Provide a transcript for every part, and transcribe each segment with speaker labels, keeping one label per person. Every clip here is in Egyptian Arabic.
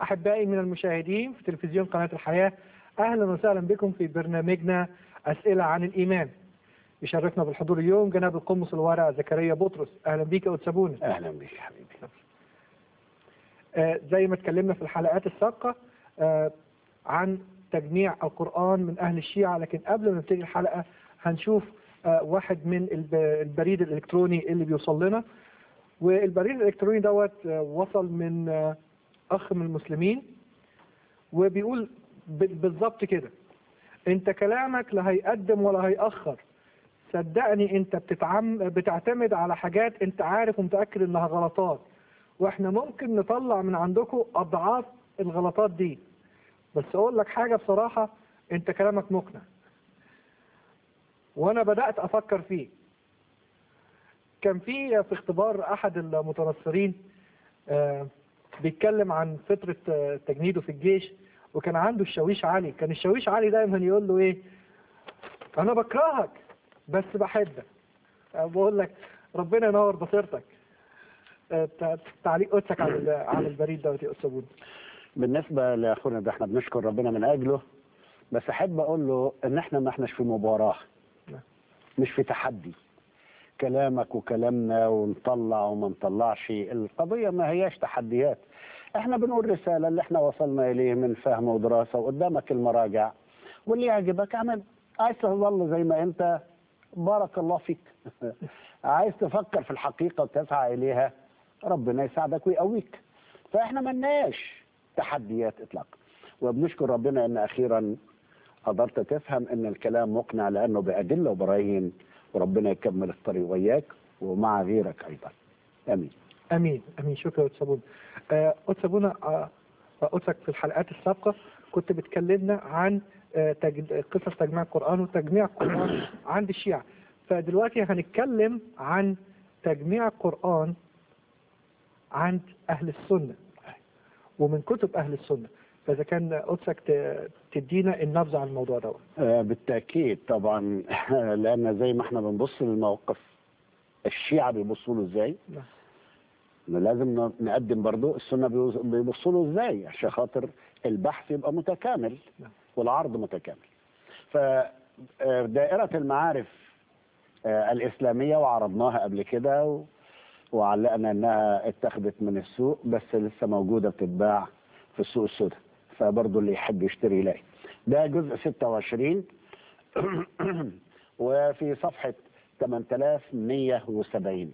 Speaker 1: أحبائي من المشاهدين في تلفزيون قناة الحياة أهلا وسهلا بكم في برنامجنا أسئلة عن الإيمان يشرفنا بالحضور اليوم جناب القمص الورع زكريا بطرس أهلا بيك يا أتسابونا
Speaker 2: اهلا بك يا حبيبي
Speaker 1: آه، زي ما اتكلمنا في الحلقات السابقة آه، عن تجميع القرآن من أهل الشيعة لكن قبل ما نبتدي الحلقة هنشوف آه، واحد من الب- البريد الإلكتروني اللي بيوصل لنا والبريد الإلكتروني دوت آه، وصل من آه، أخ من المسلمين وبيقول ب- بالظبط كده انت كلامك لا هيقدم ولا هيأخر صدقني انت بتتعم بتعتمد على حاجات انت عارف ومتأكد انها غلطات واحنا ممكن نطلع من عندكم اضعاف الغلطات دي بس اقول لك حاجة بصراحة انت كلامك مقنع وانا بدأت افكر فيه كان في في اختبار احد المتنصرين آه، بيتكلم عن فترة آه، تجنيده في الجيش وكان عنده الشاويش علي كان الشاويش علي دايما يقول له ايه انا بكرهك بس بحبك آه، بقول لك ربنا ينور بصيرتك آه، تع- تعليق قدسك على ال- على البريد دوت يا استاذ بودي
Speaker 2: بالنسبه لاخونا ده احنا بنشكر ربنا من اجله بس احب اقول له ان احنا ما احناش في مباراه
Speaker 1: نعم.
Speaker 2: مش في تحدي كلامك وكلامنا ونطلع وما نطلعش القضيه ما هياش تحديات احنا بنقول رساله اللي احنا وصلنا اليه من فهم ودراسه وقدامك المراجع واللي يعجبك اعمل عايز تظل زي ما انت بارك الله فيك عايز تفكر في الحقيقه وتسعى اليها ربنا يساعدك ويقويك فاحنا ملناش تحديات اطلاقا وبنشكر ربنا ان اخيرا قدرت تفهم ان الكلام مقنع لانه بادله وبراهين وربنا يكمل الطريق وياك ومع غيرك ايضا امين
Speaker 1: امين امين شكرا يا استاذ بودي آه، استاذ بونا آه، قدسك في الحلقات السابقة كنت بتكلمنا عن آه، تج- قصص تجميع القرآن وتجميع القرآن عند الشيعة فدلوقتي هنتكلم عن تجميع القرآن عند أهل السنة ومن كتب أهل السنة فإذا كان قدسك ت- تدينا النبذة عن الموضوع دوت
Speaker 2: آه بالتاكيد طبعا لان زي ما احنا بنبص للموقف الشيعة بيبصوا له ازاي
Speaker 1: نعم.
Speaker 2: إنه لازم ن- نقدم برضو السنة بيوز- بيبصوا له ازاي عشان خاطر البحث يبقى متكامل
Speaker 1: نعم.
Speaker 2: والعرض متكامل فدائرة المعارف آه، الإسلامية وعرضناها قبل كده و- وعلقنا انها اتخذت من السوق بس لسه موجودة بتتباع في السوق السوداء فبرضه اللي يحب يشتري يلاقي ده جزء 26 وفي صفحة 8170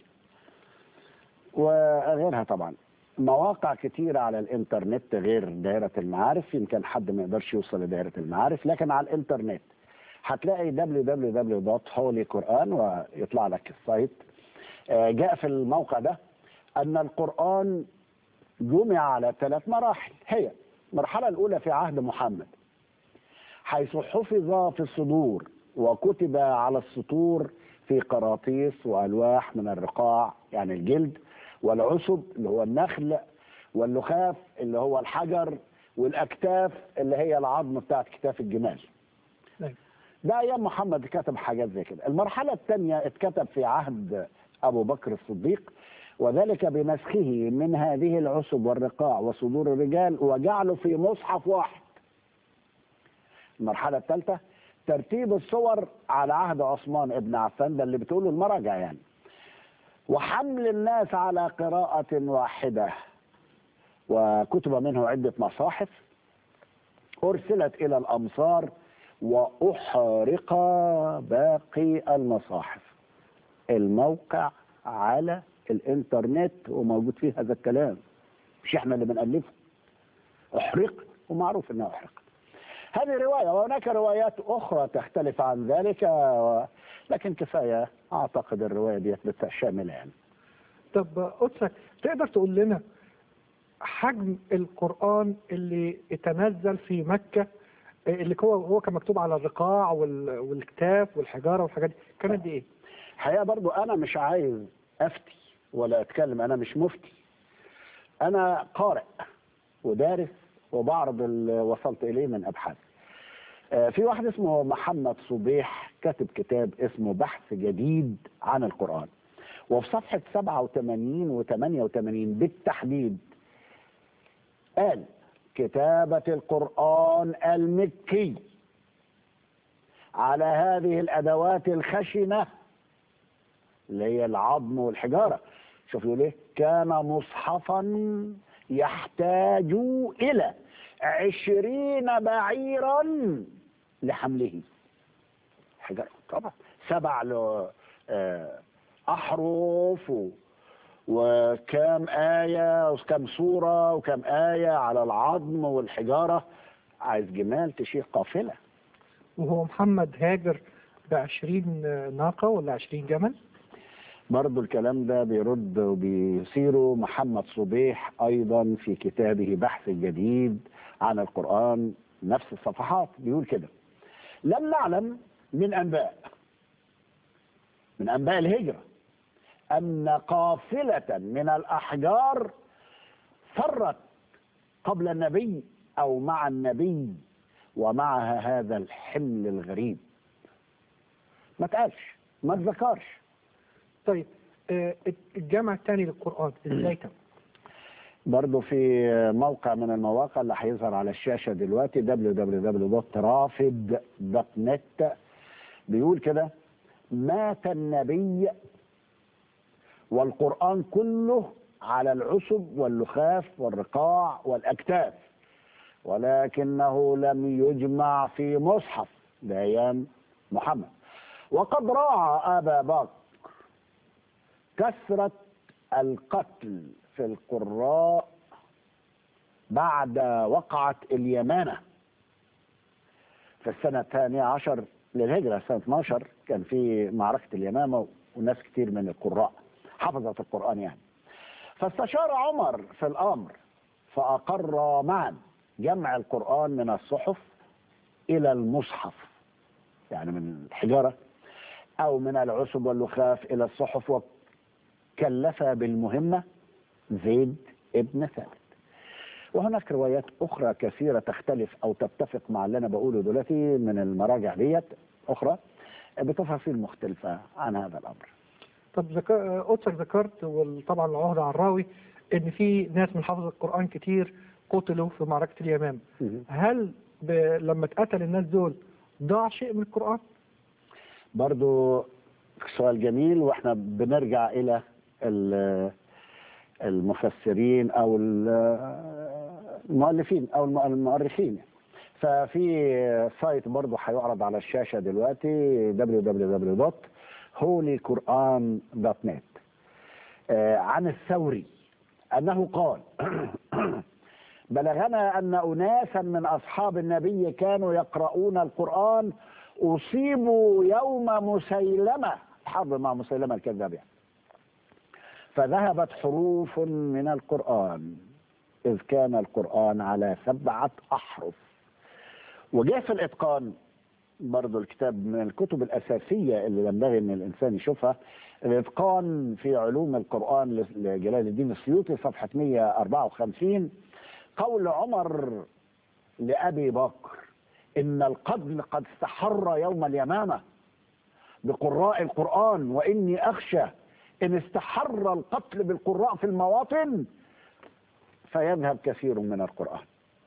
Speaker 2: وغيرها طبعا مواقع كتيرة على الانترنت غير دائرة المعارف يمكن حد ما يقدرش يوصل لدائرة المعارف لكن على الانترنت هتلاقي www.holyquran ويطلع لك السايت آه، جاء في الموقع ده أن القرآن جمع على ثلاث مراحل هي المرحلة الأولى في عهد محمد حيث حفظ في الصدور وكتب على السطور في قراطيس وألواح من الرقاع يعني الجلد والعسب اللي هو النخل واللخاف اللي هو الحجر والأكتاف اللي هي العظم بتاعت كتاف الجمال
Speaker 1: نعم.
Speaker 2: ده أيام محمد كتب حاجات زي كده المرحلة الثانية اتكتب في عهد أبو بكر الصديق وذلك بنسخه من هذه العسب والرقاع وصدور الرجال وجعله في مصحف واحد المرحلة الثالثة ترتيب الصور على عهد عثمان ابن عفان ده اللي بتقوله المراجع يعني وحمل الناس على قراءة واحدة وكتب منه عدة مصاحف أرسلت إلى الأمصار وأحرق باقي المصاحف الموقع على الإنترنت وموجود فيه هذا الكلام مش احنا اللي بنألفه أحرق ومعروف أنها أحرق هذه رواية وهناك روايات أخرى تختلف عن ذلك و... لكن كفاية أعتقد الرواية دي شاملة يعني
Speaker 1: طب قدسك تقدر تقول لنا حجم القرآن اللي اتنزل في مكة اللي هو هو كان مكتوب على الرقاع وال- والكتاف والحجارة والحاجات دي كان قد ايه؟
Speaker 2: الحقيقة برضو أنا مش عايز أفتي ولا أتكلم أنا مش مفتي أنا قارئ ودارس وبعرض اللي وصلت إليه من أبحاث آه، في واحد اسمه محمد صبيح كاتب كتاب اسمه بحث جديد عن القرآن وفي صفحة 87 و 88 بالتحديد قال كتابة القرآن المكي على هذه الأدوات الخشنة اللي هي العظم والحجارة شوف يقول ايه كان مصحفا يحتاج إلى عشرين بعيرا لحمله حجارة طبعا سبع له آه، أحرف و- وكم آية وكم سورة وكم آية على العظم والحجارة عايز جمال تشيل قافلة
Speaker 1: وهو محمد هاجر بعشرين ناقة ولا عشرين جمل
Speaker 2: برضو الكلام ده بيرد وبيصيره محمد صبيح أيضا في كتابه بحث جديد عن القرآن نفس الصفحات بيقول كده لم نعلم من أنباء من أنباء الهجرة أن قافلة من الأحجار فرت قبل النبي أو مع النبي ومعها هذا الحمل الغريب ما تقالش ما تذكرش
Speaker 1: طيب آه، الجامع الثاني للقرآن ازاي تم
Speaker 2: برضو في موقع من المواقع اللي هيظهر على الشاشة دلوقتي www.rafid.net بيقول كده مات النبي والقرآن كله على العسب واللخاف والرقاع والأكتاف ولكنه لم يجمع في مصحف بأيام محمد وقد راعى أبا بكر كثرة القتل في القراء بعد وقعة اليمامة في السنة الثانية عشر للهجرة سنة 12 كان في معركة اليمامة وناس كتير من القراء حفظت القرآن يعني فاستشار عمر في الأمر فأقر معا جمع القرآن من الصحف إلى المصحف يعني من الحجارة أو من العسب واللخاف إلى الصحف وكلف بالمهمة زيد ابن ثابت وهناك روايات أخرى كثيرة تختلف أو تتفق مع اللي أنا بقوله دلوقتي من المراجع ديت أخرى بتفاصيل مختلفة عن هذا الأمر
Speaker 1: طب ذكر قدسك ذكرت وطبعا العهد عن الراوي ان في ناس من حفظ القرآن كتير قتلوا في معركة اليمامة هل ب... لما اتقتل الناس دول ضاع شيء من القرآن؟
Speaker 2: برضو سؤال جميل واحنا بنرجع إلى ال- المفسرين أو ال- المؤلفين أو الم- المؤرخين ففي سايت برضو هيعرض على الشاشة دلوقتي www.holyquran.net آه، عن الثوري أنه قال بلغنا أن أناسا من أصحاب النبي كانوا يقرؤون القرآن أصيبوا يوم مسيلمة الحرب مع مسيلمة الكذاب يعني. فذهبت حروف من القرآن إذ كان القرآن على سبعة أحرف وجاء في الإتقان برضو الكتاب من الكتب الأساسية اللي ينبغي أن الإنسان يشوفها الإتقان في علوم القرآن لجلال الدين السيوطي صفحة 154 قول عمر لأبي بكر إن القتل قد استحر يوم اليمامة بقراء القرآن وإني أخشى إن استحر القتل بالقراء في المواطن فيذهب كثير من القرآن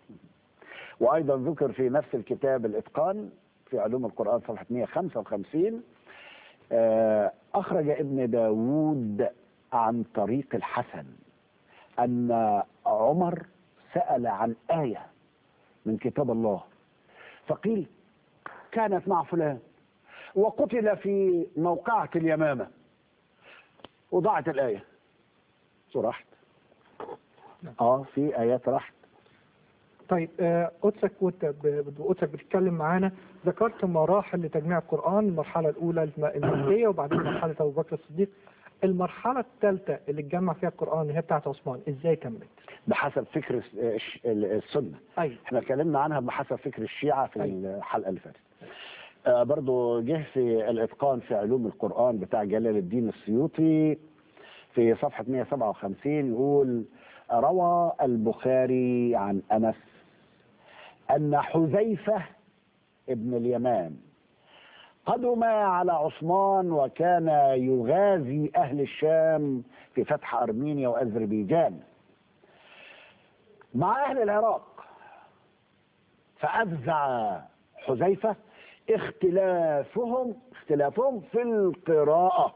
Speaker 2: وأيضا ذكر في نفس الكتاب الإتقان في علوم القرآن صفحة 155 آه، أخرج ابن داود عن طريق الحسن أن عمر سأل عن آية من كتاب الله فقيل كانت مع فلان وقتل في موقعة اليمامة وضاعت الآية وراحت اه في آيات راحت
Speaker 1: طيب آه، قدسك وانت ب- قدسك بتتكلم معانا ذكرت مراحل لتجميع القرآن المرحلة الأولى الم- المكية وبعدين مرحلة أبو بكر الصديق المرحلة الثالثة اللي اتجمع فيها القرآن اللي هي بتاعت عثمان ازاي تمت؟
Speaker 2: بحسب فكر الس- الش- السنة
Speaker 1: أيوه
Speaker 2: احنا اتكلمنا عنها بحسب فكر الشيعة في
Speaker 1: أيوة.
Speaker 2: الحلقة اللي فاتت آه برضو جه في الإتقان في علوم القرآن بتاع جلال الدين السيوطي في صفحة 157 يقول روى البخاري عن أنس أن حذيفة ابن اليمان قدم على عثمان وكان يغازي أهل الشام في فتح أرمينيا وأذربيجان مع أهل العراق فأفزع حذيفة اختلافهم اختلافهم في القراءة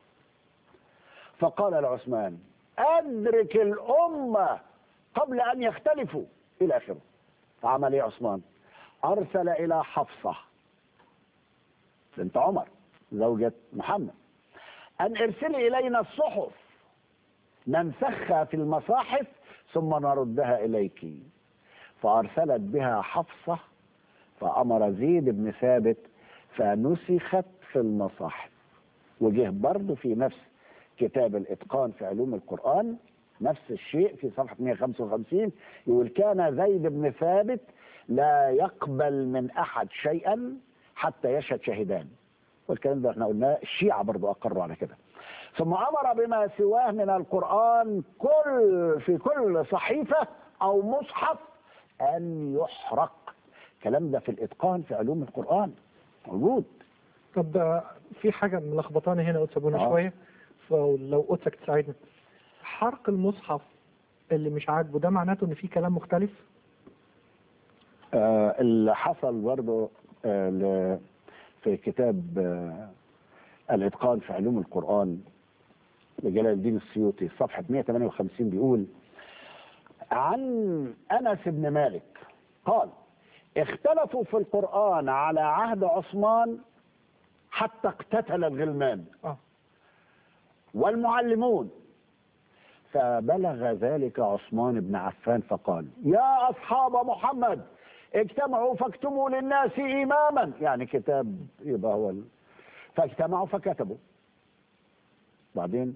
Speaker 2: فقال لعثمان أدرك الأمة قبل أن يختلفوا إلى آخره فعمل إيه عثمان أرسل إلى حفصة بنت عمر زوجة محمد أن ارسلي إلينا الصحف ننسخها في المصاحف ثم نردها إليك فأرسلت بها حفصة فأمر زيد بن ثابت فنسخت في المصاحف وجه برضه في نفس كتاب الإتقان في علوم القرآن نفس الشيء في صفحة 155 يقول كان زيد بن ثابت لا يقبل من أحد شيئا حتى يشهد شاهدان والكلام ده احنا قلناه الشيعة برضو أقروا على كده ثم أمر بما سواه من القرآن كل في كل صحيفة أو مصحف أن يحرق الكلام ده في الإتقان في علوم القرآن موجود
Speaker 1: طب آه، في حاجة ملخبطاني هنا قدس ابونا
Speaker 2: آه.
Speaker 1: شوية فلو قدسك تساعدني حرق المصحف اللي مش عاجبه ده معناته ان في كلام مختلف
Speaker 2: آه اللي حصل برضه آه ل- في كتاب آه الإتقان في علوم القرآن لجلال الدين السيوطي صفحة 158 بيقول عن أنس بن مالك قال اختلفوا في القرآن على عهد عثمان حتى اقتتل الغلمان
Speaker 1: اه
Speaker 2: والمعلمون فبلغ ذلك عثمان بن عفان فقال يا أصحاب محمد اجتمعوا فاكتبوا للناس إماما يعني كتاب يبقى هو ال... فاجتمعوا فكتبوا بعدين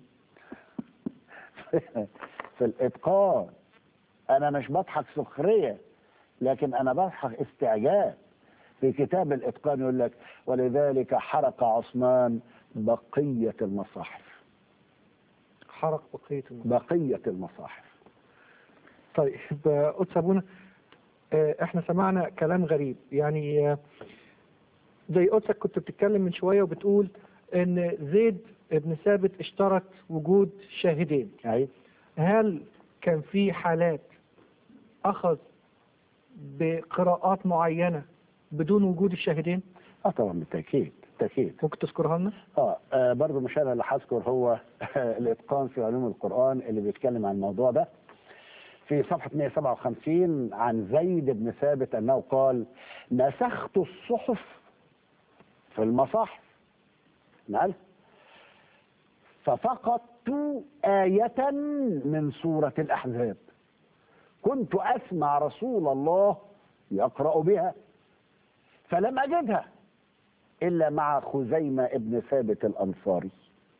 Speaker 2: في الإتقان أنا مش بضحك سخرية لكن أنا بضحك استعجاب في كتاب الإتقان يقول لك ولذلك حرق عثمان بقية المصاحف
Speaker 1: حرق بقية المصحف
Speaker 2: بقية المصاحف
Speaker 1: طيب آه، قدس ابونا آه، احنا سمعنا كلام غريب يعني آه، زي قدسك كنت بتتكلم من شوية وبتقول ان زيد ابن ثابت اشترط وجود شاهدين
Speaker 2: أي
Speaker 1: هل كان في حالات اخذ بقراءات معينة بدون وجود الشاهدين
Speaker 2: اه طبعا بالتأكيد بالتأكيد
Speaker 1: ممكن تذكرها لنا
Speaker 2: اه, آه برضه مش انا اللي هذكر هو الاتقان في علوم القرآن اللي بيتكلم عن الموضوع ده في صفحة 157 عن زيد بن ثابت انه قال نسخت الصحف في المصاحف نعم ففقدت آية من سورة الأحزاب كنت أسمع رسول الله يقرأ بها فلم أجدها إلا مع خزيمة ابن ثابت الأنصاري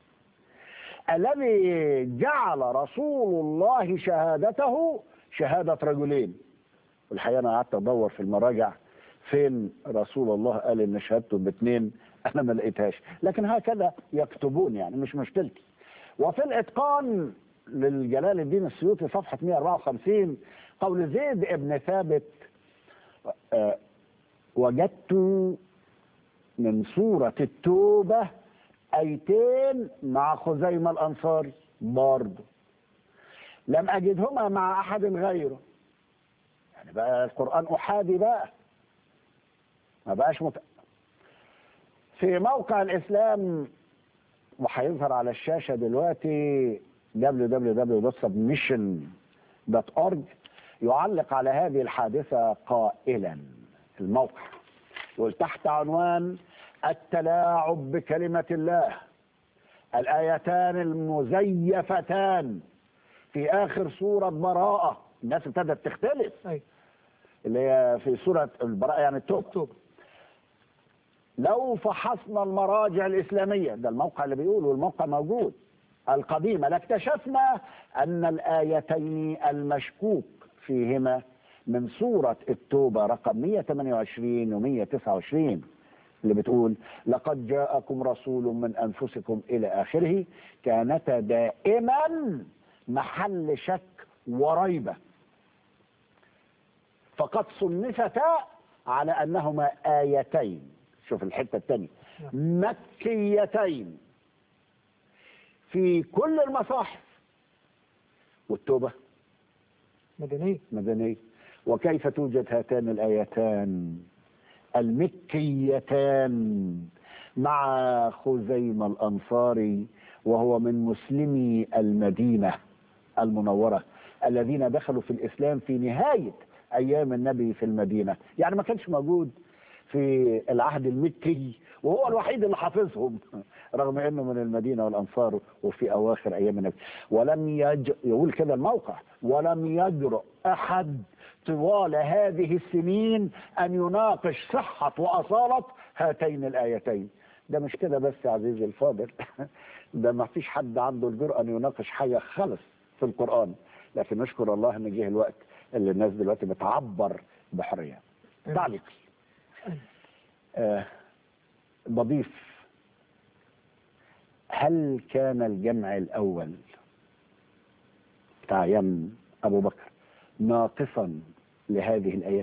Speaker 2: الذي جعل رسول الله شهادته شهادة رجلين والحقيقة أنا قعدت أدور في المراجع فين رسول الله قال إن شهادته باثنين أنا ما لقيتهاش لكن هكذا يكتبون يعني مش مشكلتي وفي الإتقان للجلال الدين السيوطي صفحة 154 قول زيد ابن ثابت آه، وجدت من سورة التوبة أيتين مع خزيمة الأنصاري برضه لم أجدهما مع أحد غيره يعني بقى القرآن أحادي بقى ما بقاش مت... في موقع الإسلام وهيظهر على الشاشة دلوقتي www.submission.org يعلق على هذه الحادثة قائلا الموقع يقول تحت عنوان التلاعب بكلمة الله الآيتان المزيفتان في آخر سورة براءة الناس ابتدت تختلف
Speaker 1: ايوه
Speaker 2: اللي هي في سورة البراءة يعني التوبة
Speaker 1: اكتوبر
Speaker 2: لو فحصنا المراجع الإسلامية ده الموقع اللي بيقول والموقع موجود القديمة لاكتشفنا أن الآيتين المشكوك فيهما من سورة التوبة رقم 128 و 129 اللي بتقول لقد جاءكم رسول من أنفسكم إلى آخره كانتا دائما محل شك وريبة فقد صنفتا على أنهما آيتين شوف الحتة الثانية مكيتين في كل المصاحف والتوبة
Speaker 1: مدنية
Speaker 2: مدنية وكيف توجد هاتان الآيتان المكيتان مع خزيمة الأنصاري وهو من مسلمي المدينة المنورة الذين دخلوا في الإسلام في نهاية أيام النبي في المدينة يعني ما كانش موجود في العهد المكي وهو الوحيد اللي حافظهم رغم انه من المدينه والانصار وفي اواخر ايام النبي ولم يج يقول كده الموقع ولم يجرؤ احد طوال هذه السنين ان يناقش صحه واصاله هاتين الايتين ده مش كده بس يا عزيزي الفاضل ده ما فيش حد عنده الجرأة ان يناقش حاجه خالص في القران لكن نشكر الله ان جه الوقت اللي الناس دلوقتي بتعبر بحريه تعليقي آه بضيف هل كان الجمع الأول بتاع يم أبو بكر ناقصا لهذه الآيات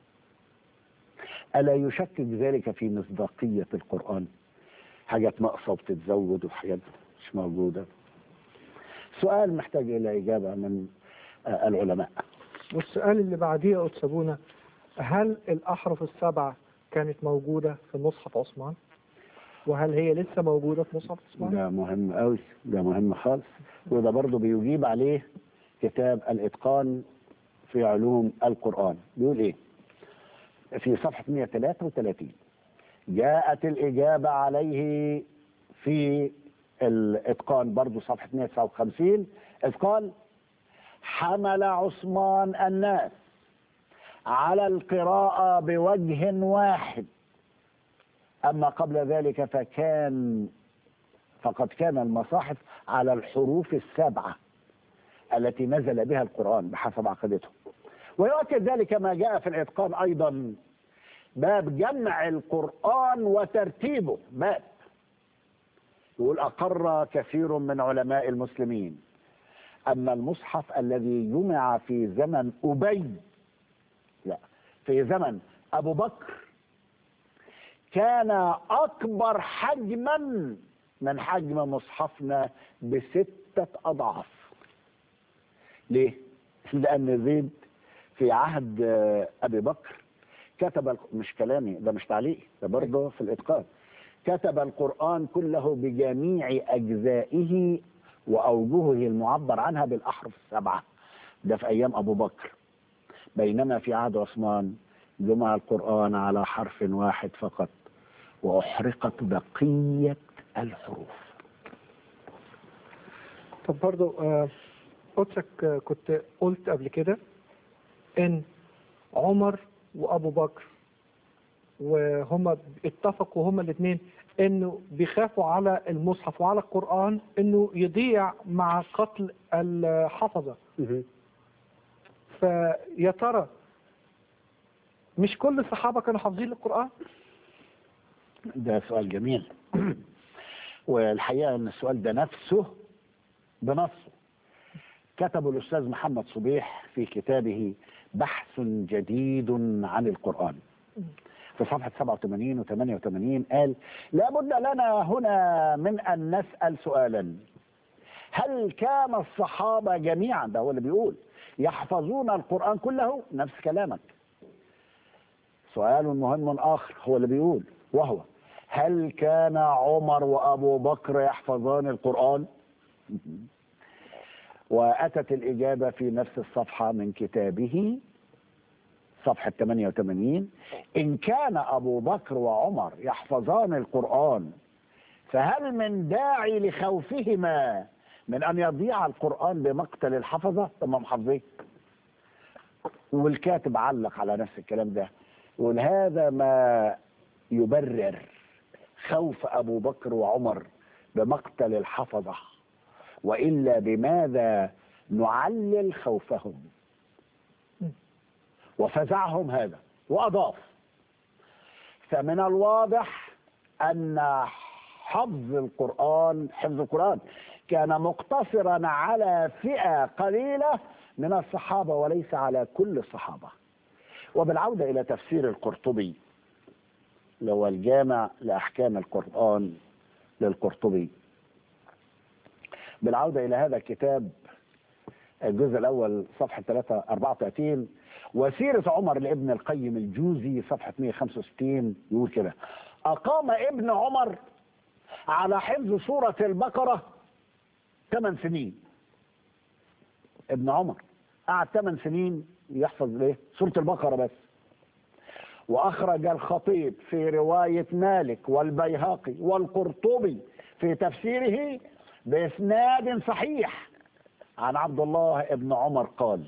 Speaker 2: ألا يشكك ذلك في مصداقية القرآن حاجات ناقصة وبتتزود وحاجات مش موجودة سؤال محتاج إلى إجابة من آه العلماء
Speaker 1: والسؤال اللي بعديه يا أتسابونا هل الأحرف السبعة كانت موجودة في مصحف عثمان؟ وهل هي لسه موجودة في مصحف عثمان؟
Speaker 2: ده مهم قوي ده مهم خالص وده برضه بيجيب عليه كتاب الإتقان في علوم القرآن بيقول إيه في صفحة 133 جاءت الإجابة عليه في الإتقان برضه صفحة 159 إذ قال حمل عثمان الناس على القراءة بوجه واحد أما قبل ذلك فكان فقد كان المصاحف على الحروف السبعة التي نزل بها القرآن بحسب عقيدته ويؤكد ذلك ما جاء في الإتقان أيضا باب جمع القرآن وترتيبه باب يقول أقر كثير من علماء المسلمين أن المصحف الذي جمع في زمن أبي لا في زمن أبو بكر كان أكبر حجما من حجم مصحفنا بستة أضعاف ليه؟ لأن زيد في عهد أبي بكر كتب مش كلامي ده مش تعليقي ده برضه في الإتقان كتب القرآن كله بجميع أجزائه وأوجهه المعبر عنها بالأحرف السبعة ده في أيام أبو بكر بينما في عهد عثمان جمع القرآن على حرف واحد فقط وأحرقت بقية الحروف
Speaker 1: طب برضو آه قدسك آه كنت قلت قبل كده ان عمر وابو بكر وهما اتفقوا هما الاثنين انه بيخافوا على المصحف وعلى القرآن انه يضيع مع قتل الحفظة فيا ترى مش كل الصحابة كانوا حافظين القرآن
Speaker 2: ده سؤال جميل والحقيقة ان السؤال ده نفسه بنصه كتبه الأستاذ محمد صبيح في كتابه بحث جديد عن القرآن في صفحة 87 و 88 قال لابد لنا هنا من أن نسأل سؤالا هل كان الصحابة جميعا ده هو اللي بيقول يحفظون القرآن كله نفس كلامك سؤال مهم آخر هو اللي بيقول وهو هل كان عمر وأبو بكر يحفظان القرآن وأتت الإجابة في نفس الصفحة من كتابه صفحة 88 إن كان أبو بكر وعمر يحفظان القرآن فهل من داعي لخوفهما من أن يضيع القرآن بمقتل الحفظة ثم حافظين والكاتب علق على نفس الكلام ده يقول هذا ما يبرر خوف أبو بكر وعمر بمقتل الحفظة وإلا بماذا نعلل خوفهم وفزعهم هذا وأضاف فمن الواضح أن حفظ القرآن حفظ القرآن كان مقتصرا على فئة قليلة من الصحابة وليس على كل الصحابة وبالعودة إلى تفسير القرطبي اللي هو الجامع لأحكام القرآن للقرطبي بالعودة إلى هذا الكتاب الجزء الأول صفحة 3 34 وسيرة عمر لابن القيم الجوزي صفحة 165 يقول كده أقام ابن عمر على حفظ سورة البقرة ثمان سنين ابن عمر قعد ثمان سنين يحفظ ايه سورة البقرة بس وأخرج الخطيب في رواية مالك والبيهقي والقرطبي في تفسيره بإسناد صحيح عن عبد الله ابن عمر قال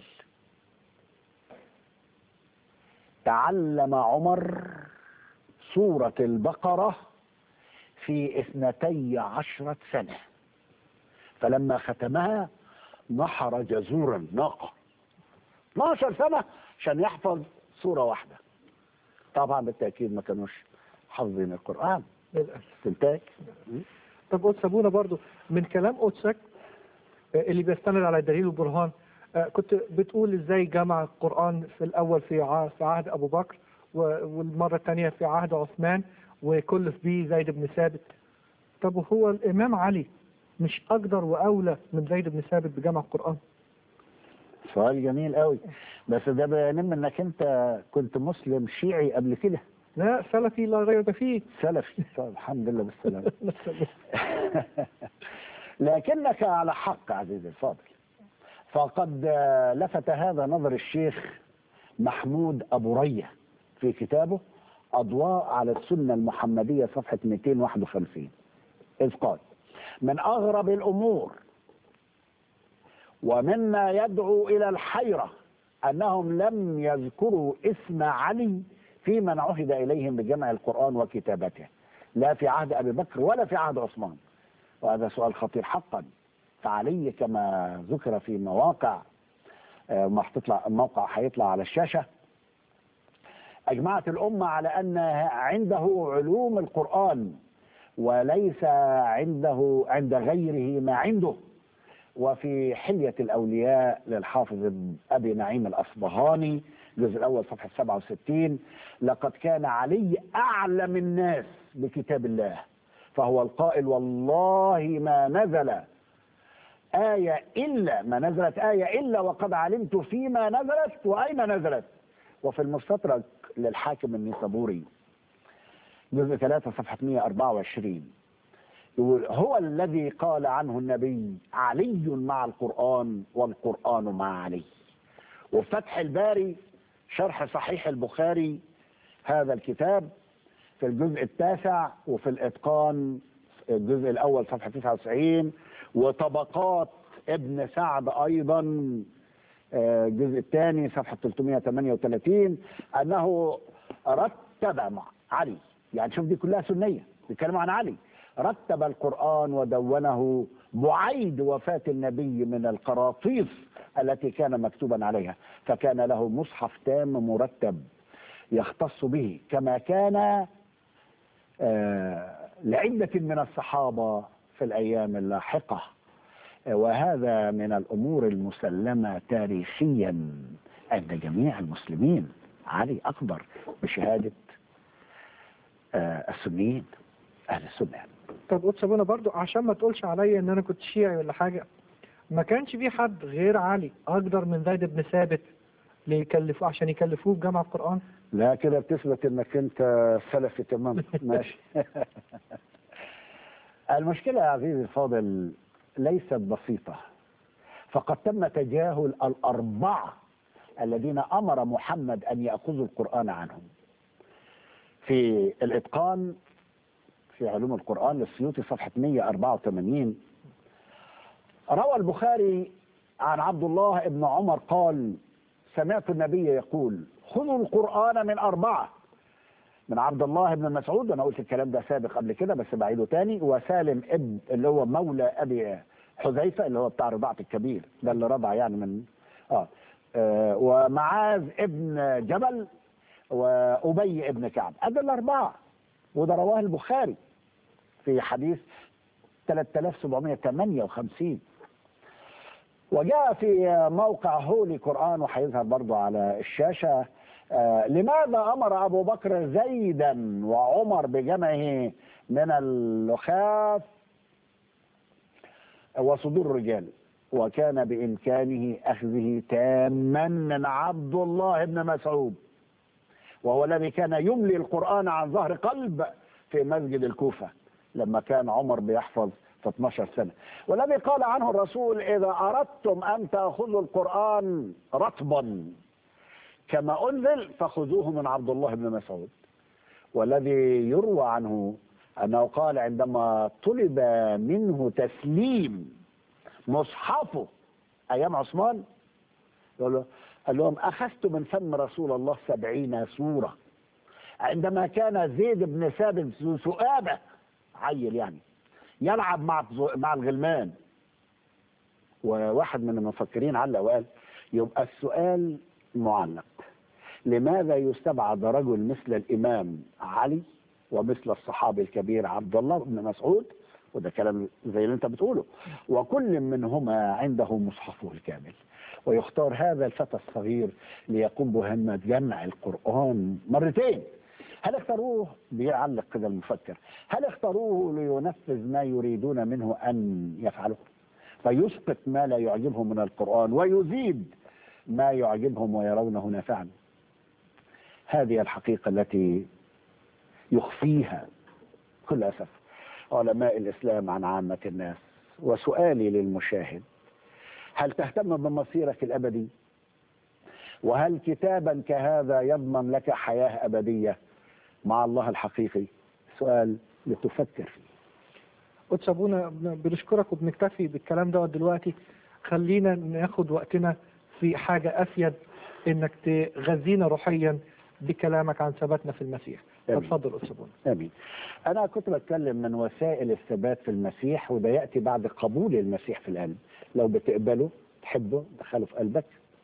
Speaker 2: تعلم عمر سورة البقرة في اثنتي عشرة سنة فلما ختمها نحر جزورا ناقة 12 سنة عشان يحفظ سورة واحدة طبعا بالتأكيد ما كانوش حافظين القرآن
Speaker 1: للأسف
Speaker 2: تنتهي
Speaker 1: طب قدس ابونا برضو من كلام قدسك آه، اللي بيستند على دليل وبرهان آه، كنت بتقول ازاي جمع القرآن في الأول في ع- في عهد أبو بكر و- والمرة الثانية في عهد عثمان وكلف بيه زيد بن ثابت طب وهو الإمام علي مش أقدر وأولى من زيد بن ثابت بجمع القرآن
Speaker 2: سؤال جميل قوي بس ده بينم انك انت كنت مسلم شيعي قبل كده
Speaker 1: لا سلفي لا ريب فيه
Speaker 2: سلفي طيب الحمد لله بالسلامة لكنك على حق عزيزي الفاضل فقد آه، لفت هذا نظر الشيخ محمود أبو رية في كتابه أضواء على السنة المحمدية صفحة 251 إذ قال من أغرب الأمور ومما يدعو إلى الحيرة أنهم لم يذكروا اسم علي في من عهد إليهم بجمع القرآن وكتابته لا في عهد أبي بكر ولا في عهد عثمان وهذا سؤال خطير حقا فعلي كما ذكر في مواقع آه، ما هتطلع موقع هيطلع على الشاشة أجمعت الأمة على أن عنده علوم القرآن وليس عنده عند غيره ما عنده وفي حلية الأولياء للحافظ أبي نعيم الأصبهاني الجزء الأول صفحة 67 لقد كان علي أعلم الناس بكتاب الله فهو القائل والله ما نزل آية إلا ما نزلت آية إلا وقد علمت فيما نزلت وأين نزلت وفي المستدرك للحاكم النيسابوري جزء 3 صفحة 124 يقول هو الذي قال عنه النبي علي مع القرآن والقرآن مع علي وفي فتح الباري شرح صحيح البخاري هذا الكتاب في الجزء التاسع وفي الإتقان الجزء الأول صفحة 99 وطبقات ابن سعد أيضا آه، الجزء الثاني صفحة 338 أنه رتب مع علي يعني شوف دي كلها سنية بيتكلموا عن علي رتب القرآن ودونه بعيد وفاة النبي من القراطيس التي كان مكتوبا عليها فكان له مصحف تام مرتب يختص به كما كان آه، لعدة من الصحابة في الأيام اللاحقة آه، وهذا من الأمور المسلمة تاريخيا عند جميع المسلمين علي أكبر بشهادة آه، السنيين أهل السنة
Speaker 1: طب قدس ابونا برضو عشان ما تقولش عليا ان انا كنت شيعي ولا حاجة ما كانش في حد غير علي اقدر من زيد بن ثابت ليكلفوه عشان يكلفوه بجمع القرآن
Speaker 2: لا كده بتثبت انك انت سلفي تمام ماشي المشكلة يا عزيزي الفاضل ليست بسيطة فقد تم تجاهل الأربعة الذين أمر محمد أن يأخذوا القرآن عنهم في الإتقان في علوم القرآن للسيوطي صفحة 184 روى البخاري عن عبد الله بن عمر قال سمعت النبي يقول خذوا القرآن من أربعة من عبد الله بن مسعود أنا قلت الكلام ده سابق قبل كده بس بعيده تاني وسالم ابن اللي هو مولى أبي حذيفة اللي هو بتاع رضاعة الكبير ده اللي رضع يعني من آه, آه ومعاذ ابن جبل وأبي ابن كعب أدي الأربعة وده رواه البخاري في حديث 3758 وجاء في موقع هولي قرآن وهيظهر برضو على الشاشة آه لماذا أمر أبو بكر زيدا وعمر بجمعه من اللخاف وصدور الرجال وكان بإمكانه أخذه تاما من عبد الله بن مسعود وهو الذي كان يملي القرآن عن ظهر قلب في مسجد الكوفة لما كان عمر بيحفظ في 12 سنة والذي قال عنه الرسول إذا أردتم أن تأخذوا القرآن رطبا كما أنزل فخذوه من عبد الله بن مسعود والذي يروى عنه أنه قال عندما طلب منه تسليم مصحفه أيام عثمان يقول له قال لهم أخذت من فم رسول الله سبعين سورة عندما كان زيد بن ثابت ذو سؤابة عيل يعني يلعب مع مع الغلمان وواحد من المفكرين علق وقال يبقى السؤال معلق لماذا يستبعد رجل مثل الإمام علي ومثل الصحابي الكبير عبد الله بن مسعود وده كلام زي اللي انت بتقوله وكل منهما عنده مصحفه الكامل ويختار هذا الفتى الصغير ليقوم بمهمة جمع القرآن مرتين هل اختاروه بيعلق كده المفكر هل اختاروه لينفذ ما يريدون منه أن يفعله فيسقط ما لا يعجبهم من القرآن ويزيد ما يعجبهم ويرونه نافعا هذه الحقيقة التي يخفيها كل أسف علماء الإسلام عن عامة الناس وسؤالي للمشاهد هل تهتم بمصيرك الأبدي وهل كتابا كهذا يضمن لك حياة أبدية مع الله الحقيقي سؤال لتفكر فيه
Speaker 1: قدس ابونا بنشكرك وبنكتفي بالكلام دوت دلوقتي خلينا ناخد وقتنا في حاجة أفيد إنك تغذينا روحيا بكلامك عن ثباتنا في المسيح
Speaker 2: آمين.
Speaker 1: اتفضل قدس ابونا
Speaker 2: امين. انا كنت بتكلم من وسائل الثبات في المسيح وده ياتي بعد قبول المسيح في القلب. لو بتقبله تحبه دخله في قلبك.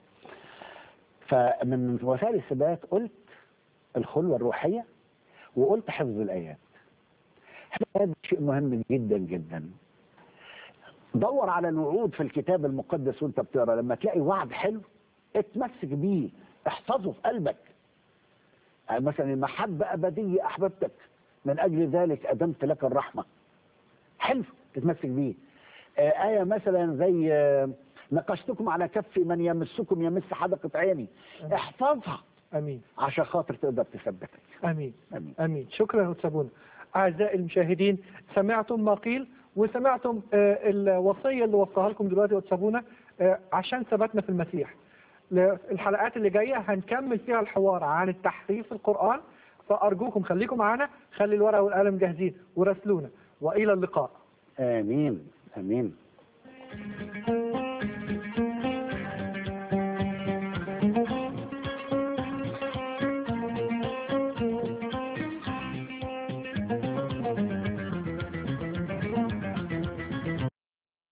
Speaker 2: فمن وسائل الثبات قلت الخلوه الروحيه وقلت حفظ الايات. هذا شيء مهم جدا جدا. دور على الوعود في الكتاب المقدس وانت بتقرا لما تلاقي وعد حلو اتمسك بيه احفظه في قلبك يعني مثلا المحبة أبدية أحببتك من أجل ذلك أدمت لك الرحمة حلو تتمسك بيه آه آية مثلا زي آه نقشتكم على كف من يمسكم يمس حدقة عيني احفظها
Speaker 1: امين
Speaker 2: عشان خاطر تقدر تثبتك
Speaker 1: امين
Speaker 2: امين
Speaker 1: امين شكرا يا قدس ابونا اعزائي المشاهدين سمعتم ما قيل وسمعتم آه، الوصيه اللي وصاها لكم دلوقتي يا قدس ابونا آه، عشان ثباتنا في المسيح ل- الحلقات اللي جايه هنكمل فيها الحوار عن التحريف في القران فارجوكم خليكم معانا خلي الورقه والقلم جاهزين وراسلونا والى اللقاء
Speaker 2: امين امين